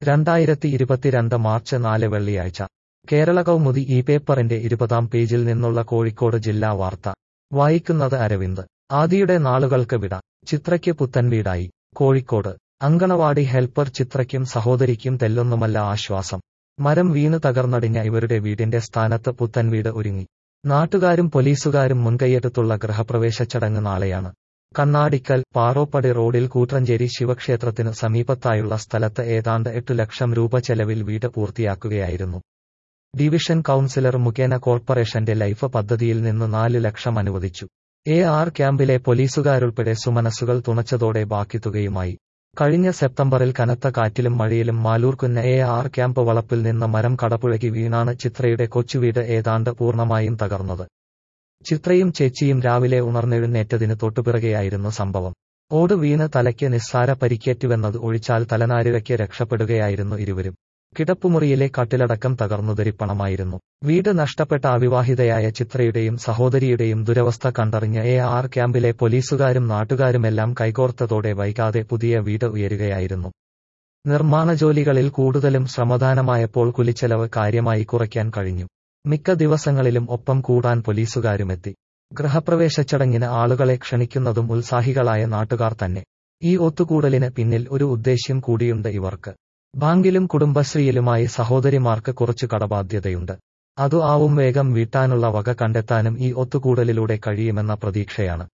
രണ്ടായിരത്തി ഇരുപത്തിരണ്ട് മാർച്ച് നാല് വെള്ളിയാഴ്ച കേരള കൗമുദി ഈ പേപ്പറിന്റെ ഇരുപതാം പേജിൽ നിന്നുള്ള കോഴിക്കോട് ജില്ലാ വാർത്ത വായിക്കുന്നത് അരവിന്ദ് ആദിയുടെ നാളുകൾക്ക് വിട ചിത്രയ്ക്ക് പുത്തൻ വീടായി കോഴിക്കോട് അങ്കണവാടി ഹെൽപ്പർ ചിത്രയ്ക്കും സഹോദരിക്കും തെല്ലൊന്നുമല്ല ആശ്വാസം മരം വീണ് തകർന്നടിഞ്ഞ ഇവരുടെ വീടിന്റെ സ്ഥാനത്ത് പുത്തൻ വീട് ഒരുങ്ങി നാട്ടുകാരും പോലീസുകാരും മുൻകൈയെടുത്തുള്ള ഗൃഹപ്രവേശ ചടങ്ങ് നാളെയാണ് കണ്ണാടിക്കൽ പാറോപ്പടി റോഡിൽ കൂത്രഞ്ചേരി ശിവക്ഷേത്രത്തിന് സമീപത്തായുള്ള സ്ഥലത്ത് ഏതാണ്ട് എട്ട് ലക്ഷം രൂപ ചെലവിൽ വീട് പൂർത്തിയാക്കുകയായിരുന്നു ഡിവിഷൻ കൌൺസിലർ മുഖേന കോർപ്പറേഷന്റെ ലൈഫ് പദ്ധതിയിൽ നിന്ന് നാല് ലക്ഷം അനുവദിച്ചു എ ആർ ക്യാമ്പിലെ പോലീസുകാരുൾപ്പെടെ സുമനസ്സുകൾ തുണച്ചതോടെ ബാക്കി തുകയുമായി കഴിഞ്ഞ സെപ്റ്റംബറിൽ കനത്ത കാറ്റിലും മഴയിലും മാലൂർക്കുന്ന എ ആർ ക്യാമ്പ് വളപ്പിൽ നിന്ന് മരം കടപുഴകി വീണാണ് ചിത്രയുടെ കൊച്ചുവീട് ഏതാണ്ട് പൂർണ്ണമായും തകർന്നത് ചിത്രയും ചേച്ചിയും രാവിലെ ഉണർന്നെഴുന്നേറ്റതിന് തൊട്ടുപിറകെയായിരുന്നു സംഭവം ഓട് വീണ് തലയ്ക്ക് നിസ്സാര പരിക്കേറ്റുവെന്നത് ഒഴിച്ചാൽ തലനാരിഴയ്ക്ക് രക്ഷപ്പെടുകയായിരുന്നു ഇരുവരും കിടപ്പുമുറിയിലെ കട്ടിലടക്കം തകർന്നുതരിപ്പണമായിരുന്നു വീട് നഷ്ടപ്പെട്ട അവിവാഹിതയായ ചിത്രയുടെയും സഹോദരിയുടെയും ദുരവസ്ഥ കണ്ടറിഞ്ഞ എ ആർ ക്യാമ്പിലെ പോലീസുകാരും നാട്ടുകാരുമെല്ലാം കൈകോർത്തതോടെ വൈകാതെ പുതിയ വീട് ഉയരുകയായിരുന്നു നിർമ്മാണ ജോലികളിൽ കൂടുതലും ശ്രമദാനമായപ്പോൾ കുലിച്ചെലവ് കാര്യമായി കുറയ്ക്കാൻ കഴിഞ്ഞു മിക്ക ദിവസങ്ങളിലും ഒപ്പം കൂടാൻ പോലീസുകാരുമെത്തി ഗൃഹപ്രവേശ ചടങ്ങിന് ആളുകളെ ക്ഷണിക്കുന്നതും ഉത്സാഹികളായ നാട്ടുകാർ തന്നെ ഈ ഒത്തുകൂടലിന് പിന്നിൽ ഒരു ഉദ്ദേശ്യം കൂടിയുണ്ട് ഇവർക്ക് ബാങ്കിലും കുടുംബശ്രീയിലുമായി സഹോദരിമാർക്ക് കുറച്ചു കടബാധ്യതയുണ്ട് അതു ആവും വേഗം വീട്ടാനുള്ള വക കണ്ടെത്താനും ഈ ഒത്തുകൂടലിലൂടെ കഴിയുമെന്ന പ്രതീക്ഷയാണ്